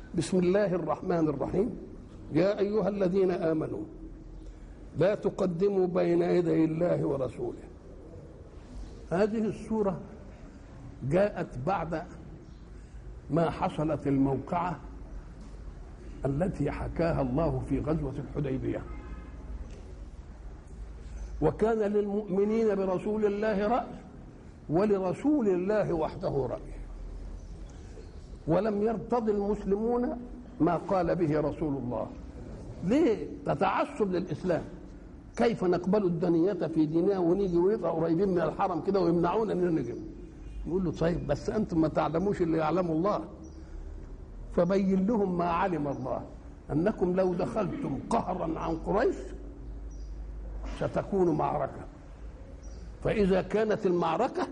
بسم الله الرحمن الرحيم يا أيها الذين آمنوا لا تقدموا بين يدي الله ورسوله هذه السورة جاءت بعد ما حصلت الموقعة التي حكاها الله في غزوة الحديبية وكان للمؤمنين برسول الله رأي ولرسول الله وحده رأي ولم يرتضي المسلمون ما قال به رسول الله ليه تتعصب للإسلام كيف نقبل الدنية في ديننا ونيجي ويبقى قريبين من الحرم كده ويمنعونا ان نجي نقول له طيب بس انتم ما تعلموش اللي يعلمه الله فبين لهم ما علم الله انكم لو دخلتم قهرا عن قريش ستكون معركه فاذا كانت المعركه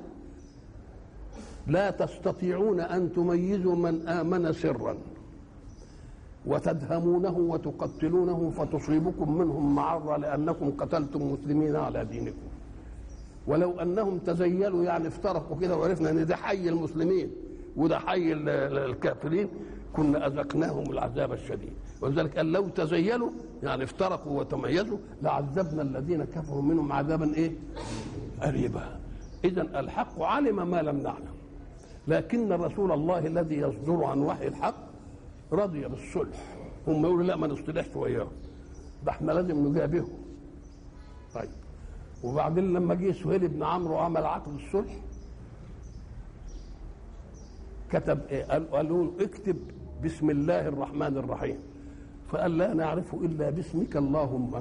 لا تستطيعون ان تميزوا من امن سرا وتدهمونه وتقتلونه فتصيبكم منهم معرة لأنكم قتلتم مسلمين على دينكم ولو أنهم تزيلوا يعني افترقوا كده وعرفنا أن ده حي المسلمين وده حي الكافرين كنا أذقناهم العذاب الشديد ولذلك قال لو تزيلوا يعني افترقوا وتميزوا لعذبنا الذين كفروا منهم عذابا ايه؟ قريبا إذا الحق علم ما لم نعلم لكن رسول الله الذي يصدر عن وحي الحق رضي بالصلح هم يقولوا لا ما نصطلحش وياهم ده احنا لازم نجابههم طيب وبعدين لما جه سهيل بن عمرو وعمل عقد الصلح كتب ايه قال قالوا له اكتب بسم الله الرحمن الرحيم فقال لا نعرف الا باسمك اللهم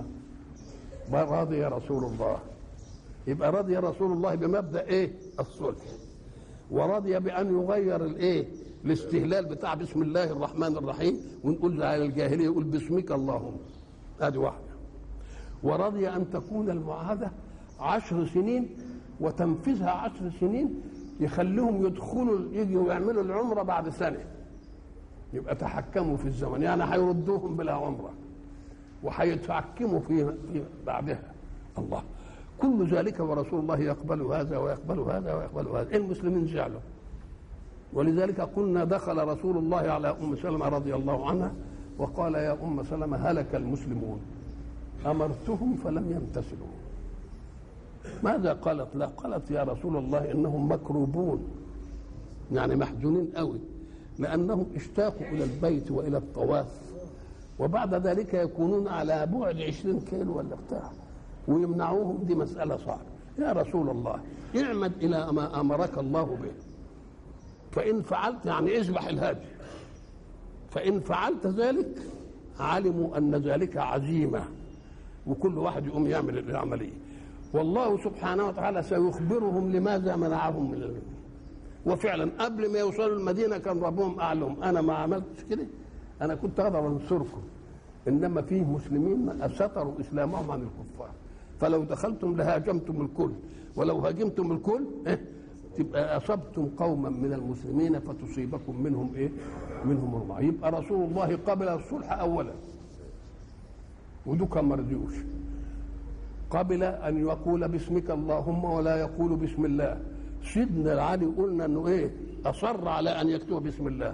رضي رسول الله يبقى رضي رسول الله بمبدا ايه الصلح ورضي بان يغير الايه الاستهلال بتاع بسم الله الرحمن الرحيم ونقول على الجاهليه يقول باسمك اللهم ادي واحده ورضي ان تكون المعاهده عشر سنين وتنفيذها عشر سنين يخليهم يدخلوا يجوا يعملوا العمره بعد سنه يبقى تحكموا في الزمن يعني هيردوهم بلا عمره وهيتحكموا في, في بعدها الله كل ذلك ورسول الله يقبل هذا ويقبل هذا ويقبل هذا المسلمين زعلوا ولذلك قلنا دخل رسول الله على ام سلمه رضي الله عنها وقال يا ام سلمه هلك المسلمون امرتهم فلم يمتثلوا ماذا قالت لا قالت يا رسول الله انهم مكروبون يعني محزونين قوي لانهم اشتاقوا الى البيت والى الطواف وبعد ذلك يكونون على بعد عشرين كيلو ولا بتاع ويمنعوهم دي مسألة صعبة يا رسول الله اعمد إلى ما أمرك الله به فإن فعلت يعني اذبح الهادي فإن فعلت ذلك علموا أن ذلك عزيمة وكل واحد يقوم يعمل العملية والله سبحانه وتعالى سيخبرهم لماذا منعهم من المدينة وفعلا قبل ما يوصلوا المدينة كان ربهم أعلم أنا ما عملتش كده أنا كنت أقدر أنصركم إنما فيه مسلمين ستروا إسلامهم عن الكفار فلو دخلتم لهاجمتم الكل ولو هاجمتم الكل إيه؟ تبقى اصبتم قوما من المسلمين فتصيبكم منهم ايه؟ منهم رمع يبقى رسول الله قبل الصلح اولا ودوكا ما رضيوش قبل ان يقول باسمك اللهم ولا يقول بسم الله سيدنا علي قلنا انه ايه؟ اصر على ان يكتب بسم الله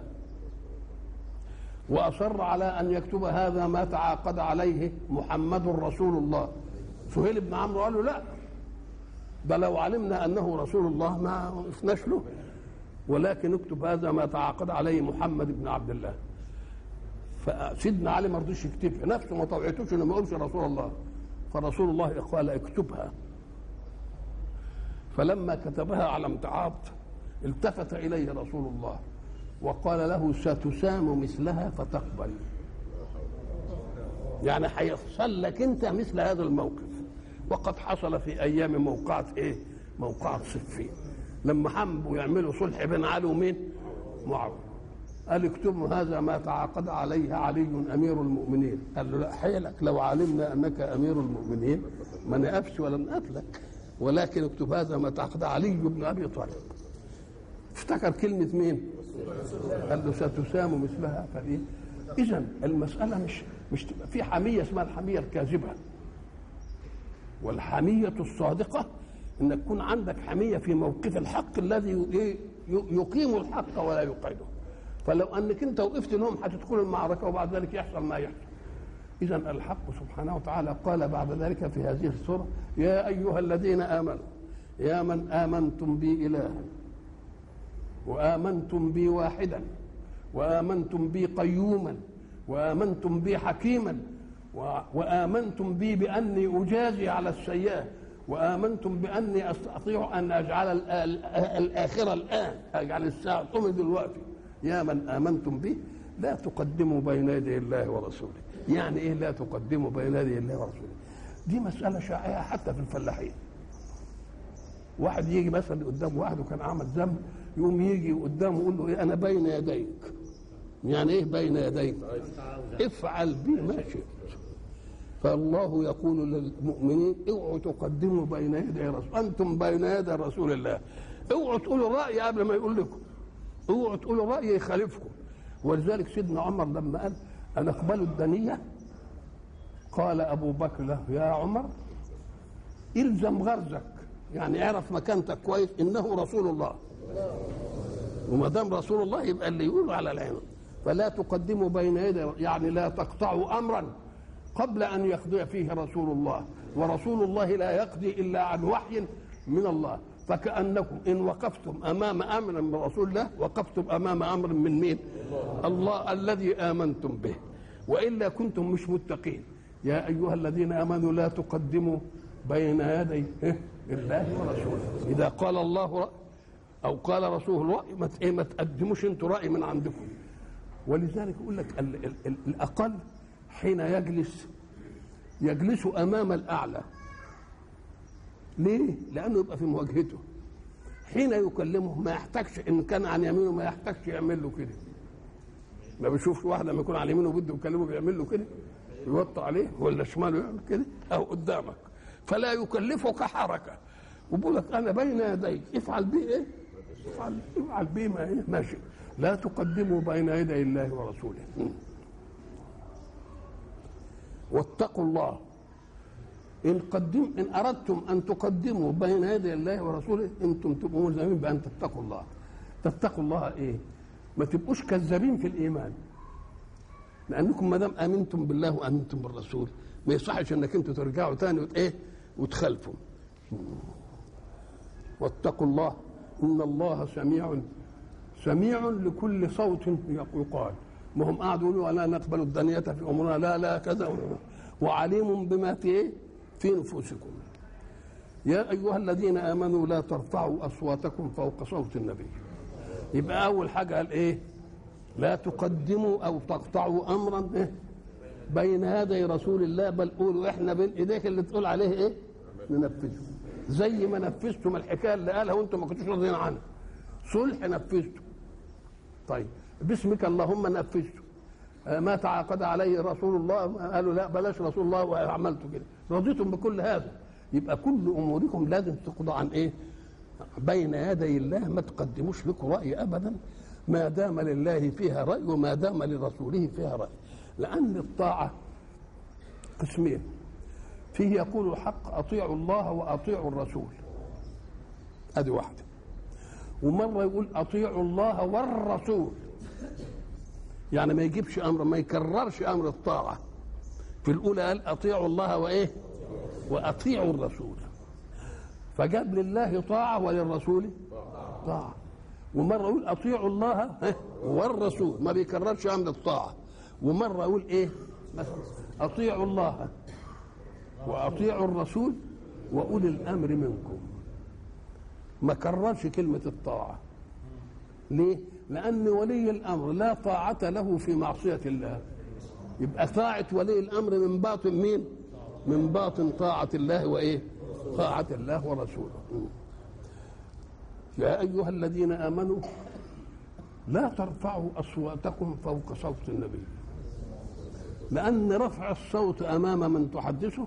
واصر على ان يكتب هذا ما تعاقد عليه محمد رسول الله سهيل بن عمرو قال له لا ده لو علمنا انه رسول الله ما وقفناش له ولكن اكتب هذا ما تعاقد عليه محمد بن عبد الله فسيدنا علي ما رضيش يكتبها نفسه ما طوعتوش انه ما يقولش رسول الله فرسول الله قال اكتبها فلما كتبها على امتعاض التفت اليه رسول الله وقال له ستسام مثلها فتقبل يعني هيحصل لك انت مثل هذا الموقف وقد حصل في ايام موقعة ايه موقعة صفين لما حبوا يعملوا صلح بين علي ومين معاوية قال اكتبوا هذا ما تعاقد عليه علي امير المؤمنين قال له لا حيلك لو علمنا انك امير المؤمنين ما نقفش ولا نقتلك ولكن اكتب هذا ما تعاقد علي بن ابي طالب افتكر كلمة مين؟ قال له ستسام مثلها فايه؟ إذا المسألة مش مش في حمية اسمها الحمية الكاذبة والحمية الصادقة ان تكون عندك حمية في موقف الحق الذي يقيم الحق ولا يقعده فلو انك انت وقفت لهم هتدخل المعركه وبعد ذلك يحصل ما يحصل اذا الحق سبحانه وتعالى قال بعد ذلك في هذه السوره يا ايها الذين امنوا يا من امنتم بي الها وامنتم بي واحدا وامنتم بي قيوما وامنتم بي حكيما وامنتم بي باني اجازي على السيئه وامنتم باني استطيع ان اجعل الاخره الان اجعل الساعه قم دلوقتي يا من امنتم به لا تقدموا بين يدي الله ورسوله يعني ايه لا تقدموا بين يدي الله ورسوله دي مساله شائعه حتى في الفلاحين واحد يجي مثلا قدام واحد وكان عمل ذنب يقوم يجي قدامه يقول له ايه انا بين يديك يعني ايه بين يديك افعل بي ما شئت فالله يقول للمؤمنين اوعوا تقدموا بين يدي رسول انتم بين يدي رسول الله اوعوا تقولوا راي قبل ما يقول لكم اوعوا تقولوا راي يخالفكم ولذلك سيدنا عمر لما قال انا اقبل الدنيه قال ابو بكر له يا عمر الزم غرزك يعني اعرف مكانتك كويس انه رسول الله وما دام رسول الله يبقى اللي يقول على العين فلا تقدموا بين يدي يعني لا تقطعوا امرا قبل ان يقضي فيه رسول الله ورسول الله لا يقضي الا عن وحي من الله فكانكم ان وقفتم امام امر من رسول الله وقفتم امام امر من مين الله, الله الذي امنتم به والا كنتم مش متقين يا ايها الذين امنوا لا تقدموا بين يدي الله ورسوله اذا قال الله او قال رسوله الراي ما ايه ما تقدموش انتوا راي من عندكم ولذلك يقول لك ال ال ال الاقل حين يجلس يجلس امام الاعلى ليه؟ لانه يبقى في مواجهته حين يكلمه ما يحتاجش ان كان عن يمينه ما يحتاجش يعمل له كده ما بيشوفش واحد لما يكون على يمينه بده يكلمه بيعمل له كده يوطي عليه ولا شماله يعمل كده او قدامك فلا يكلفك حركه وبيقول لك انا بين يديك افعل به ايه؟ افعل افعل به ما ايه؟ ماشي لا تقدموا بين يدي الله ورسوله واتقوا الله إن قدم إن أردتم أن تقدموا بين يدي الله ورسوله أنتم تبقوا ملزمين بأن تتقوا الله تتقوا الله إيه؟ ما تبقوش كذابين في الإيمان لأنكم ما دام آمنتم بالله وآمنتم بالرسول ما يصحش إنك أنتم ترجعوا تاني وت إيه؟ وتخالفوا واتقوا الله إن الله سميع سميع لكل صوت يقال ما هم قعدوا يقولوا لا نقبل الدنية في أمورنا لا لا كذا وعليم بما في إيه؟ في نفوسكم يا أيها الذين آمنوا لا ترفعوا أصواتكم فوق صوت النبي يبقى أول حاجة قال إيه لا تقدموا أو تقطعوا أمرا إيه؟ بين يدي رسول الله بل قولوا إحنا بين إيديك اللي تقول عليه إيه ننفذه زي ما نفذتم الحكاية اللي قالها وأنتم ما كنتوش راضيين عنها صلح نفذته طيب باسمك اللهم نفذته ما تعاقد عليه رسول الله قالوا لا بلاش رسول الله وعملته كده رضيتم بكل هذا يبقى كل اموركم لازم تقضى عن ايه بين يدي الله ما تقدموش لكم راي ابدا ما دام لله فيها راي وما دام لرسوله فيها راي لان الطاعه قسمين فيه يقول الحق اطيعوا الله واطيعوا الرسول ادي واحده ومره يقول اطيعوا الله والرسول يعني ما يجيبش امر ما يكررش امر الطاعه في الاولى قال اطيعوا الله وايه واطيعوا الرسول فجاب لله طاعه وللرسول طاعه ومره يقول اطيعوا الله والرسول ما بيكررش امر الطاعه ومره يقول ايه مثلا اطيعوا الله واطيعوا الرسول واولي الامر منكم ما كررش كلمه الطاعه ليه لأن ولي الأمر لا طاعة له في معصية الله يبقى طاعة ولي الأمر من باطن مين؟ من باطن طاعة الله وإيه؟ طاعة الله ورسوله يا أيها الذين آمنوا لا ترفعوا أصواتكم فوق صوت النبي لأن رفع الصوت أمام من تحدثه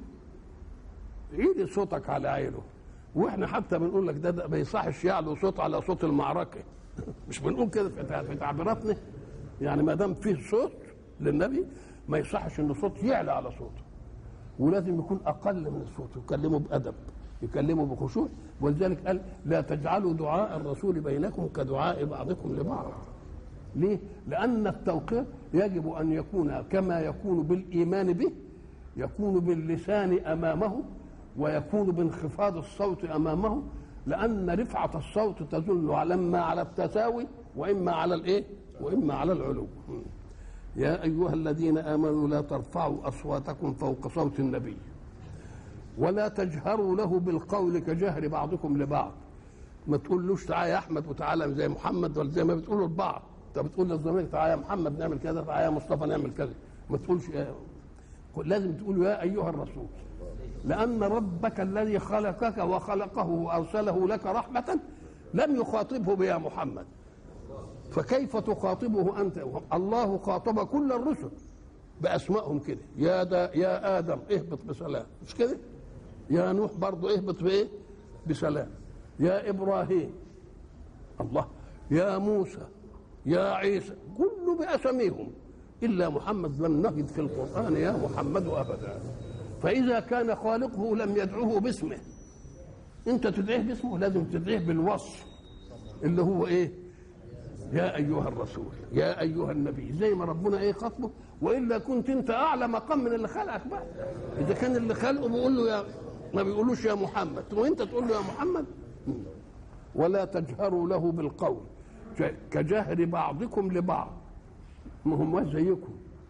عيد صوتك على عينه واحنا حتى بنقول لك ده, ده ما يصحش يعلو صوت على صوت المعركه مش بنقول كده في تعبيراتنا يعني ما دام فيه صوت للنبي ما يصحش ان الصوت يعلى على صوته ولازم يكون اقل من الصوت يكلمه بادب يكلمه بخشوع ولذلك قال لا تجعلوا دعاء الرسول بينكم كدعاء بعضكم لبعض ليه؟ لأن التوقير يجب أن يكون كما يكون بالإيمان به يكون باللسان أمامه ويكون بانخفاض الصوت أمامه لأن رفعة الصوت تدل على إما على التساوي وإما على الإيه؟ وإما على العلو يا أيها الذين آمنوا لا ترفعوا أصواتكم فوق صوت النبي ولا تجهروا له بالقول كجهر بعضكم لبعض ما تقولوش تعالى يا احمد وتعالى زي محمد ولا زي ما بتقولوا لبعض انت بتقول للزميل تعالى يا محمد نعمل كذا تعالى يا مصطفى نعمل كذا ما تقولش يا لازم تقول يا ايها الرسول لان ربك الذي خلقك وخلقه وارسله لك رحمه لم يخاطبه بيا محمد فكيف تخاطبه انت الله خاطب كل الرسل باسمائهم كده يا دا يا ادم اهبط بسلام مش كده يا نوح برضه اهبط بايه بسلام يا ابراهيم الله يا موسى يا عيسى كله باساميهم الا محمد لم نجد في القران يا محمد ابدا فاذا كان خالقه لم يدعوه باسمه انت تدعيه باسمه لازم تدعيه بالوصف اللي هو ايه يا ايها الرسول يا ايها النبي زي ما ربنا ايه خطبه والا كنت انت اعلى مقام من اللي خلقك بقى اذا كان اللي خلقه بيقول له يا ما بيقولوش يا محمد وانت تقول له يا محمد ولا تجهروا له بالقول كجهر بعضكم لبعض ما هم زيكم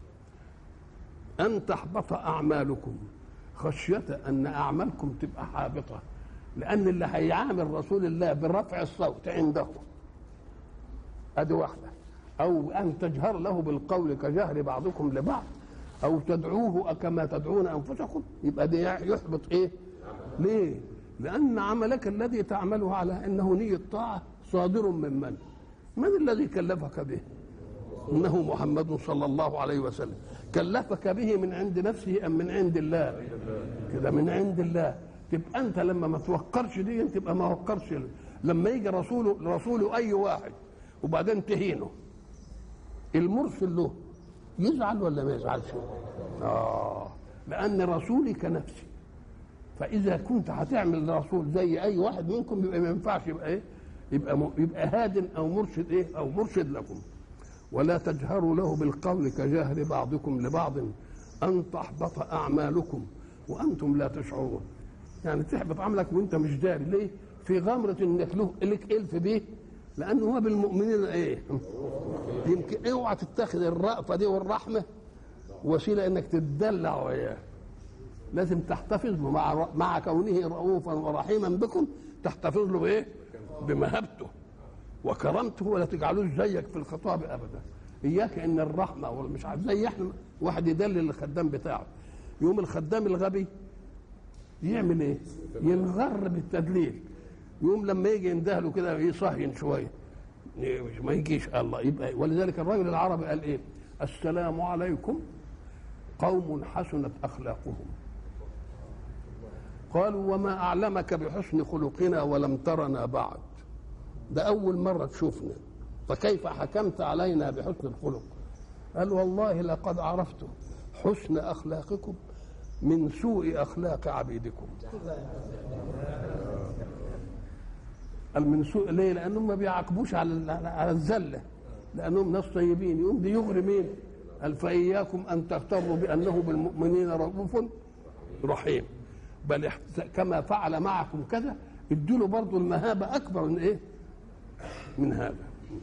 ان تحبط اعمالكم خشيه ان اعمالكم تبقى حابطه لان اللي هيعامل رسول الله برفع الصوت عنده ادي واحده او ان تجهر له بالقول كجهر بعضكم لبعض او تدعوه كما تدعون انفسكم يبقى ده يحبط ايه ليه لان عملك الذي تعمله على انه نيه طاعه صادر من من من الذي كلفك به انه محمد صلى الله عليه وسلم كلفك به من عند نفسه ام من عند الله كده من عند الله تبقى انت لما ما توقرش دي تبقى ما وقرش لما يجي رسوله رسوله اي واحد وبعدين تهينه المرسل له يزعل ولا ما يزعلش اه لان رسولي كنفسي فاذا كنت هتعمل رسول زي اي واحد منكم يبقى ما ينفعش يبقى ايه يبقى م... يبقى هاد او مرشد ايه او مرشد لكم ولا تجهروا له بالقول كجهر بعضكم لبعض ان تحبط اعمالكم وانتم لا تشعرون يعني تحبط عملك وانت مش داري ليه في غمرة انك له لك الف بيه لانه هو بالمؤمنين ايه يمكن اوعى تتخذ الرأفة دي والرحمة وسيلة انك تتدلع وياه لازم تحتفظ له مع مع كونه رؤوفا ورحيما بكم تحتفظ له بايه؟ بمهابته وكرمته ولا تجعلوش زيك في الخطاب ابدا اياك ان الرحمه مش عارف زي احنا واحد يدلل الخدام بتاعه يوم الخدام الغبي يعمل ايه؟ ينغر بالتدليل يوم لما يجي يندهله كده يصهين شويه ما يجيش الله يبقى ولذلك الرجل العربي قال ايه؟ السلام عليكم قوم حسنت اخلاقهم قالوا وما أعلمك بحسن خلقنا ولم ترنا بعد ده أول مرة تشوفنا فكيف حكمت علينا بحسن الخلق قال والله لقد عرفت حسن أخلاقكم من سوء أخلاق عبيدكم قال من سوء ليه لأنهم ما بيعاقبوش على على الزلة لأنهم ناس طيبين يقوم دي يغري مين قال فإياكم أن تغتروا بأنه بالمؤمنين رؤوف رحيم بل كما فعل معكم كذا ادوا له برضه المهابه اكبر من ايه؟ من هذا.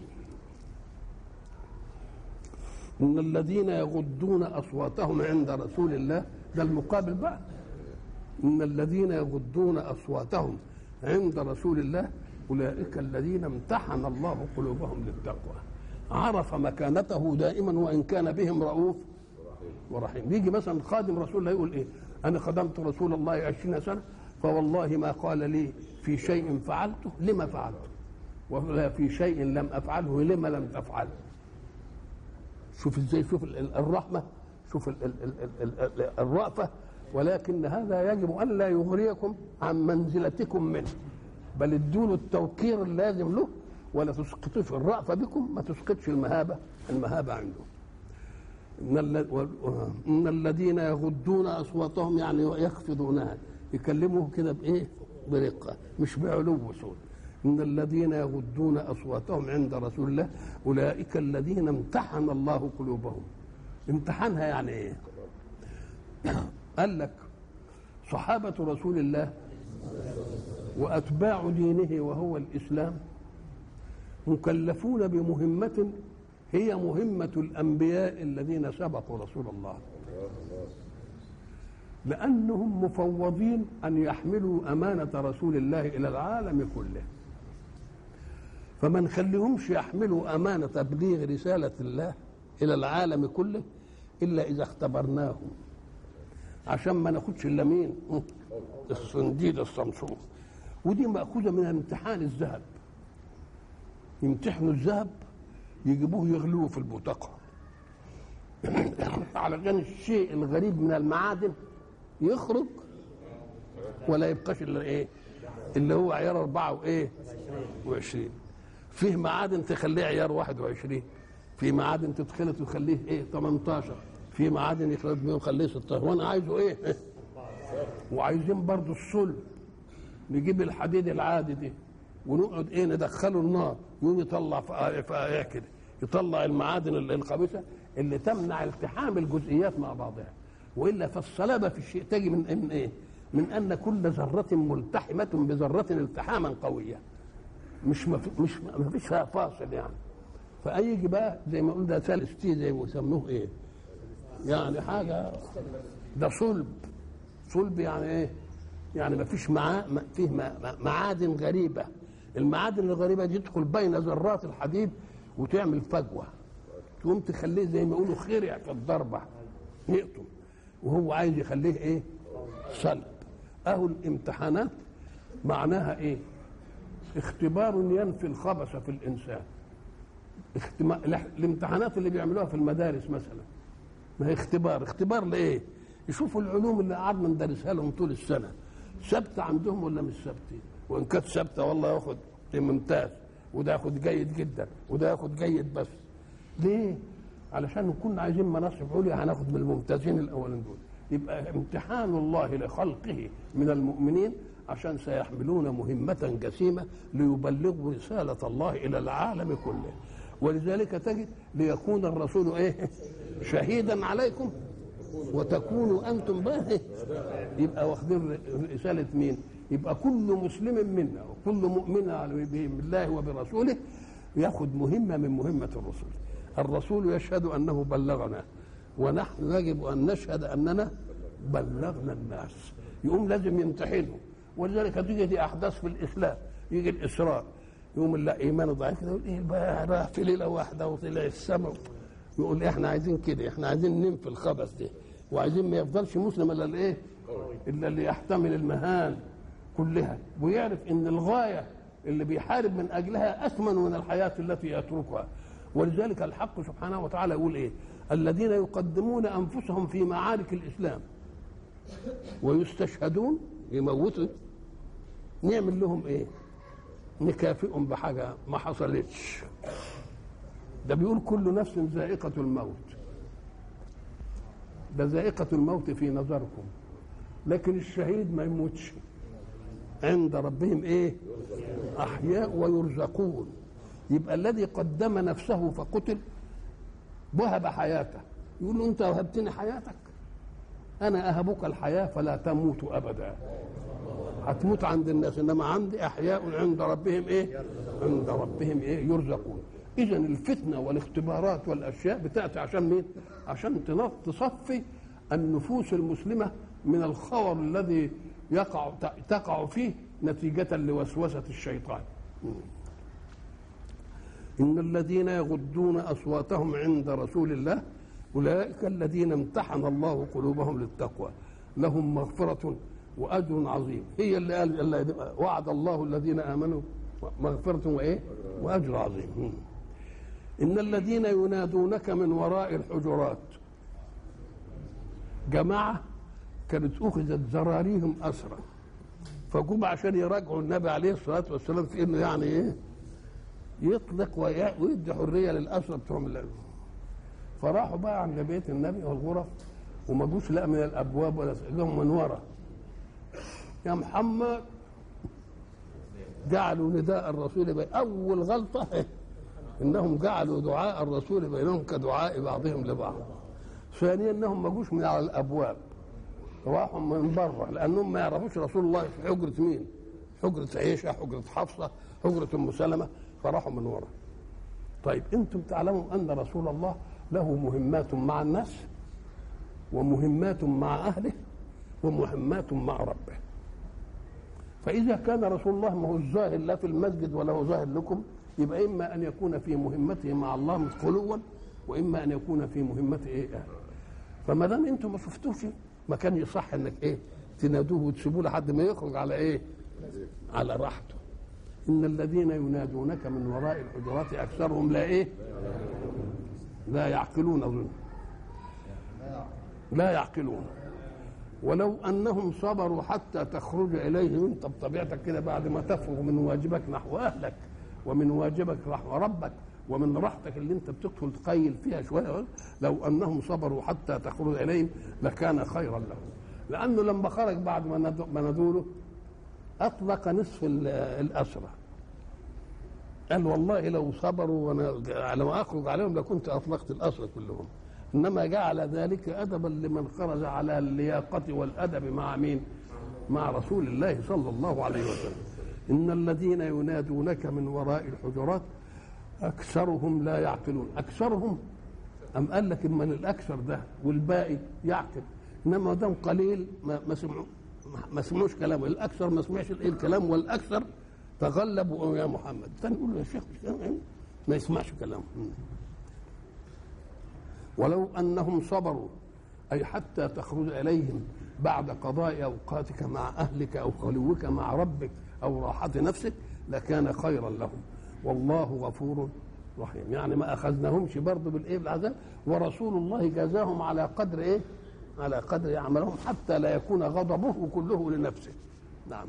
ان الذين يغضون اصواتهم عند رسول الله ده المقابل بقى. ان الذين يغضون اصواتهم عند رسول الله اولئك الذين امتحن الله قلوبهم للتقوى. عرف مكانته دائما وان كان بهم رؤوف ورحيم. يجي مثلا خادم رسول الله يقول ايه؟ أنا خدمت رسول الله عشرين سنة فوالله ما قال لي في شيء فعلته لما فعلته ولا في شيء لم أفعله لما لم تفعله شوف ازاي شوف الرحمة شوف الرأفة ولكن هذا يجب أن لا يغريكم عن منزلتكم منه بل ادوا التوقير اللازم له ولا تسقطوش الرأفة بكم ما تسقطش المهابة المهابة عندهم ان الذين يغضون اصواتهم يعني يخفضونها يكلموه كده بايه؟ برقه مش بعلو صوت إن الذين يغضون أصواتهم عند رسول الله أولئك الذين امتحن الله قلوبهم امتحانها يعني إيه قال لك صحابة رسول الله وأتباع دينه وهو الإسلام مكلفون بمهمة هي مهمة الأنبياء الذين سبقوا رسول الله لأنهم مفوضين أن يحملوا أمانة رسول الله إلى العالم كله فما نخليهمش يحملوا أمانة تبليغ رسالة الله إلى العالم كله إلا إذا اختبرناهم عشان ما ناخدش إلا مين الصنديد الصمصوم ودي مأخوذة من امتحان الذهب يمتحنوا الذهب يجيبوه يغلوه في البوتقة علشان الشيء الغريب من المعادن يخرج ولا يبقاش الا ايه اللي هو عيار أربعة وإيه وعشرين فيه معادن تخليه عيار واحد وعشرين في معادن تتخلط ويخليه ايه 18 في معادن يخلط بيه ويخليه 16 وانا عايزه ايه وعايزين برضو الصلب نجيب الحديد العادي دي ونقعد ايه ندخله النار يقوم يطلع فقايع كده يطلع المعادن الخبيثه اللي تمنع التحام الجزئيات مع بعضها والا فالصلابه في الشيء تجي من من ايه؟ من ان كل ذره ملتحمه بذره التحاما قويا مش مف... مش ما فيش فيها فاصل يعني فايجي بقى زي ما قلنا ثالث تي زي ما يسموه ايه؟ يعني حاجه ده صلب صلب يعني ايه؟ يعني ما فيش معاه ما فيه معادن غريبه المعادن الغريبه دي تدخل بين ذرات الحديد وتعمل فجوه تقوم تخليه زي ما يقولوا خرع في الضربه يقطم وهو عايز يخليه ايه؟ صلب اهو الامتحانات معناها ايه؟ اختبار ينفي الخبث في الانسان اختما... الامتحانات اللي بيعملوها في المدارس مثلا ما هي اختبار اختبار لايه؟ يشوفوا العلوم اللي قعدنا ندرسها لهم طول السنه ثابته عندهم ولا مش ثابته؟ وان كانت ثابته والله ياخد ممتاز وده ياخد جيد جدا وده ياخد جيد بس ليه؟ علشان كنا عايزين مناصب عليا هناخد من الممتازين الاولين دول يبقى امتحان الله لخلقه من المؤمنين عشان سيحملون مهمة جسيمة ليبلغوا رسالة الله إلى العالم كله ولذلك تجد ليكون الرسول إيه شهيدا عليكم وتكونوا أنتم بقى يبقى واخدين رسالة مين يبقى كل مسلم منا وكل مؤمن بالله وبرسوله ياخذ مهمة من مهمة الرسول الرسول يشهد أنه بلغنا ونحن يجب أن نشهد أننا بلغنا الناس يقوم لازم يمتحنهم ولذلك تيجي دي أحداث في الإسلام يجي الإسراء يقوم لا إيمانه ضعيف يقول إيه بقى راح في ليلة واحدة وطلع السماء يقول إحنا عايزين كده إحنا عايزين ننفي الخبث ده وعايزين ما يفضلش مسلم إلا الإيه؟ إلا اللي يحتمل المهان كلها ويعرف إن الغاية اللي بيحارب من أجلها أثمن من الحياة التي يتركها ولذلك الحق سبحانه وتعالى يقول ايه الذين يقدمون انفسهم في معارك الاسلام ويستشهدون يموتوا نعمل لهم ايه نكافئهم بحاجه ما حصلتش ده بيقول كل نفس ذائقة الموت ده ذائقة الموت في نظركم لكن الشهيد ما يموتش عند ربهم ايه احياء ويرزقون يبقى الذي قدم نفسه فقتل وهب حياته يقول له انت وهبتني حياتك انا اهبك الحياه فلا تموت ابدا هتموت عند الناس انما عندي احياء عند ربهم ايه عند ربهم ايه يرزقون اذا الفتنه والاختبارات والاشياء بتاتي عشان مين عشان تصفي النفوس المسلمه من الخور الذي يقع تقع فيه نتيجه لوسوسه الشيطان إن الذين يغضون أصواتهم عند رسول الله أولئك الذين امتحن الله قلوبهم للتقوى لهم مغفرة وأجر عظيم هي اللي قال اللي وعد الله الذين آمنوا مغفرة وإيه وأجر عظيم إن الذين ينادونك من وراء الحجرات جماعة كانت أخذت زراريهم أسرى فجم عشان يراجعوا النبي عليه الصلاة والسلام في إنه يعني إيه يطلق ويدي حريه للاسرى بتوعهم اللعب. فراحوا بقى عند بيت النبي والغرف وما جوش لا من الابواب ولا جم من ورا يا محمد جعلوا نداء الرسول بي اول غلطه انهم جعلوا دعاء الرسول بينهم كدعاء بعضهم لبعض ثانيا انهم ما جوش من على الابواب راحوا من بره لانهم ما يعرفوش رسول الله في حجره مين حجره عيشه حجره حفصه حجره ام سلمه فراحوا من ورا طيب انتم تعلموا ان رسول الله له مهمات مع الناس ومهمات مع اهله ومهمات مع ربه فاذا كان رسول الله ما هو الظاهر لا في المسجد ولا هو ظاهر لكم يبقى اما ان يكون في مهمته مع الله خلوا واما ان يكون في مهمته ايه اهله فما دام انتم ما شفتوش ما كان يصح انك ايه تنادوه وتسيبوه لحد ما يخرج على ايه على راحته ان الذين ينادونك من وراء الحجرات اكثرهم لا ايه لا يعقلون اظن لا يعقلون ولو انهم صبروا حتى تخرج اليهم انت بطبيعتك كده بعد ما تفرغ من واجبك نحو اهلك ومن واجبك نحو ربك ومن راحتك اللي انت بتدخل تقيل فيها شويه لو انهم صبروا حتى تخرج اليهم لكان خيرا لهم لانه لما خرج بعد ما ندوره اطلق نصف الاسرى قال والله لو صبروا وانا لما اخرج عليهم لكنت اطلقت الاسرى كلهم انما جعل ذلك ادبا لمن خرج على اللياقه والادب مع مين؟ مع رسول الله صلى الله عليه وسلم ان الذين ينادونك من وراء الحجرات اكثرهم لا يعقلون اكثرهم ام قال لك من الاكثر ده والباقي يعقل انما دام قليل ما ما سمعوا ما سمعوش كلامه الاكثر ما سمعش ايه الكلام والاكثر تغلبوا يا محمد تاني يقول له يا شيخ ما يسمعش كلامه ولو انهم صبروا اي حتى تخرج اليهم بعد قضاء اوقاتك مع اهلك او خلوك مع ربك او راحه نفسك لكان خيرا لهم والله غفور رحيم يعني ما اخذناهمش برضه بالايه بالعذاب ورسول الله جازاهم على قدر ايه على قدر عملهم حتى لا يكون غضبه كله لنفسه نعم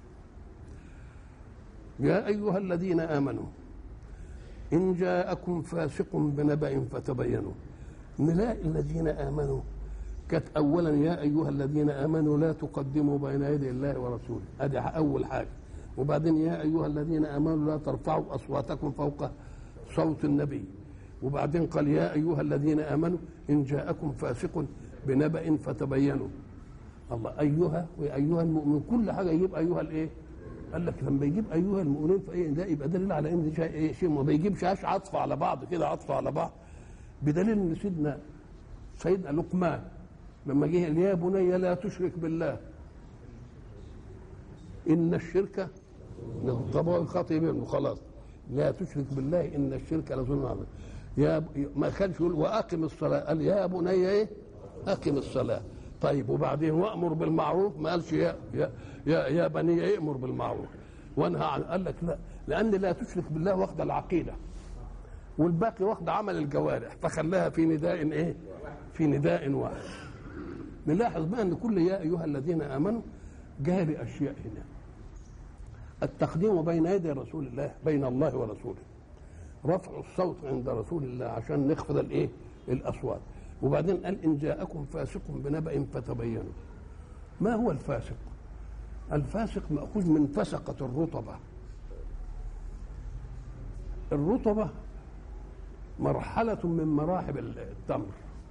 يا ايها الذين امنوا ان جاءكم فاسق بنبأ فتبينوا نلاقي الذين امنوا كانت اولا يا ايها الذين امنوا لا تقدموا بين يدي الله ورسوله ادي اول حاجه وبعدين يا ايها الذين امنوا لا ترفعوا اصواتكم فوق صوت النبي وبعدين قال يا ايها الذين امنوا ان جاءكم فاسق بنبأ فتبينوا الله ايها وايها المؤمن كل حاجه يجيب ايها الايه قال لك لما يجيب ايها المؤمنين فايه ده يبقى دليل على ان دي شيء شيء ما بيجيبش عطف على بعض كده عطف على بعض بدليل ان سيدنا سيدنا لقمان لما جه يا بني لا تشرك بالله ان الشرك طبعا خاطئ منه خلاص لا تشرك بالله ان الشرك لظلم عظيم يا ما كانش يقول واقم الصلاه قال يا بني ايه اقم الصلاه طيب وبعدين وامر بالمعروف ما قالش يا يا يا, يا بني امر بالمعروف وانهى عن قال لك لا لان لا تشرك بالله واخد العقيده والباقي واخد عمل الجوارح فخلاها في نداء ايه في نداء واحد نلاحظ بقى ان كل يا ايها الذين امنوا جاء باشياء هنا التقديم بين يدي رسول الله بين الله ورسوله رفع الصوت عند رسول الله عشان نخفض الايه الاصوات وبعدين قال ان جاءكم فاسق بنبأ فتبينوا ما هو الفاسق الفاسق مأخوذ من فسقة الرطبة الرطبة مرحلة من مراحل التمر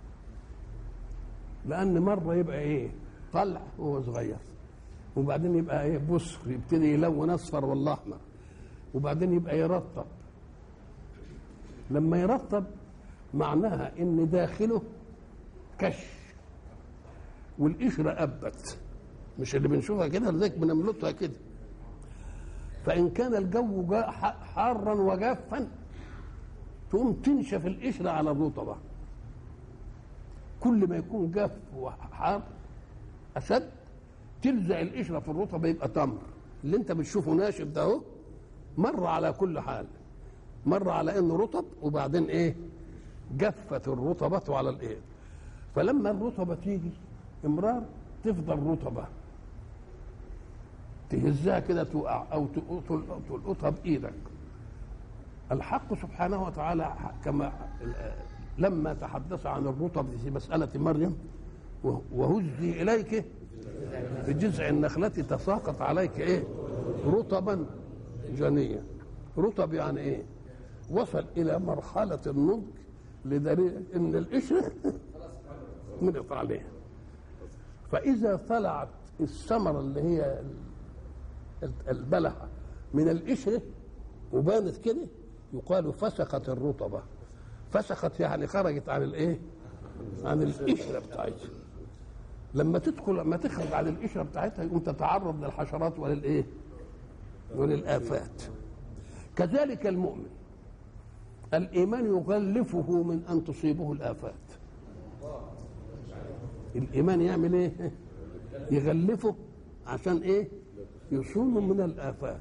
لأن مرة يبقى إيه طلع وهو صغير وبعدين يبقى إيه بصر يبتدي يلون أصفر ولا أحمر وبعدين يبقى يرطب لما يرطب معناها إن داخله كش والقشرة أبت مش اللي بنشوفها كده لذلك بنملطها كده فإن كان الجو جاء حارا وجافا تقوم تنشف القشرة على الرطبة كل ما يكون جاف وحار أشد تلزق القشرة في الرطبة يبقى تمر اللي انت بتشوفه ناشف ده اهو مر على كل حال مر على انه رطب وبعدين ايه جفت الرطبة على الايه فلما الرطبة تيجي امرار تفضل رطبة تهزها كده توقع او تلقطها بايدك الحق سبحانه وتعالى كما لما تحدث عن الرطب في مسألة مريم وهزي إليك بجذع النخلة تساقط عليك إيه رطبا جنيا رطب يعني ايه وصل الى مرحله النضج لدليل ان القشره مرت عليه فاذا طلعت الثمره اللي هي البلحه من القشره وبانت كده يقال فسقت الرطبه فسقت يعني خرجت عن الايه عن القشره بتاعتها لما تدخل لما تخرج عن القشره بتاعتها يقوم تتعرض للحشرات وللايه وللآفات كذلك المؤمن الإيمان يغلفه من أن تصيبه الآفات الإيمان يعمل إيه يغلفه عشان إيه يصونه من الآفات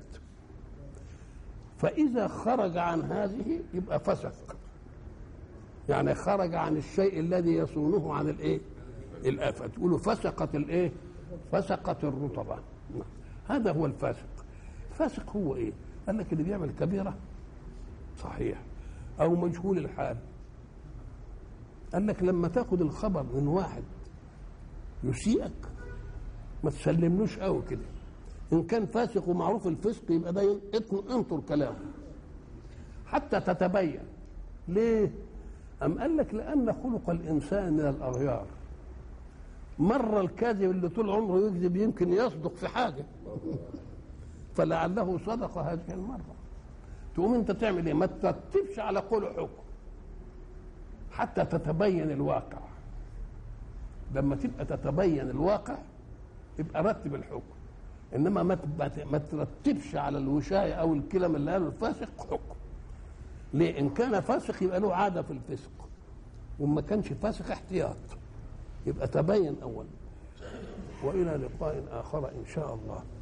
فإذا خرج عن هذه يبقى فسق يعني خرج عن الشيء الذي يصونه عن الإيه الآفات يقولوا فسقت الإيه فسقت الرطبة هذا هو الفاسق الفاسق هو ايه؟ قال لك اللي بيعمل كبيره صحيح او مجهول الحال قال لك لما تاخد الخبر من واحد يسيئك ما تسلملوش قوي كده ان كان فاسق ومعروف الفسق يبقى ده انطر كلامه حتى تتبين ليه أم قال لك لأن خلق الإنسان من الأغيار مرة الكاذب اللي طول عمره يكذب يمكن يصدق في حاجة فلعله صدق هذه المرة تقوم انت تعمل ايه ما ترتبش على قول حكم حتى تتبين الواقع لما تبقى تتبين الواقع يبقى رتب الحكم انما ما ما ترتبش على الوشايه او الكلام اللي قاله الفاسق حكم ليه ان كان فاسق يبقى له عاده في الفسق وما كانش فاسق احتياط يبقى تبين اولا والى لقاء اخر ان شاء الله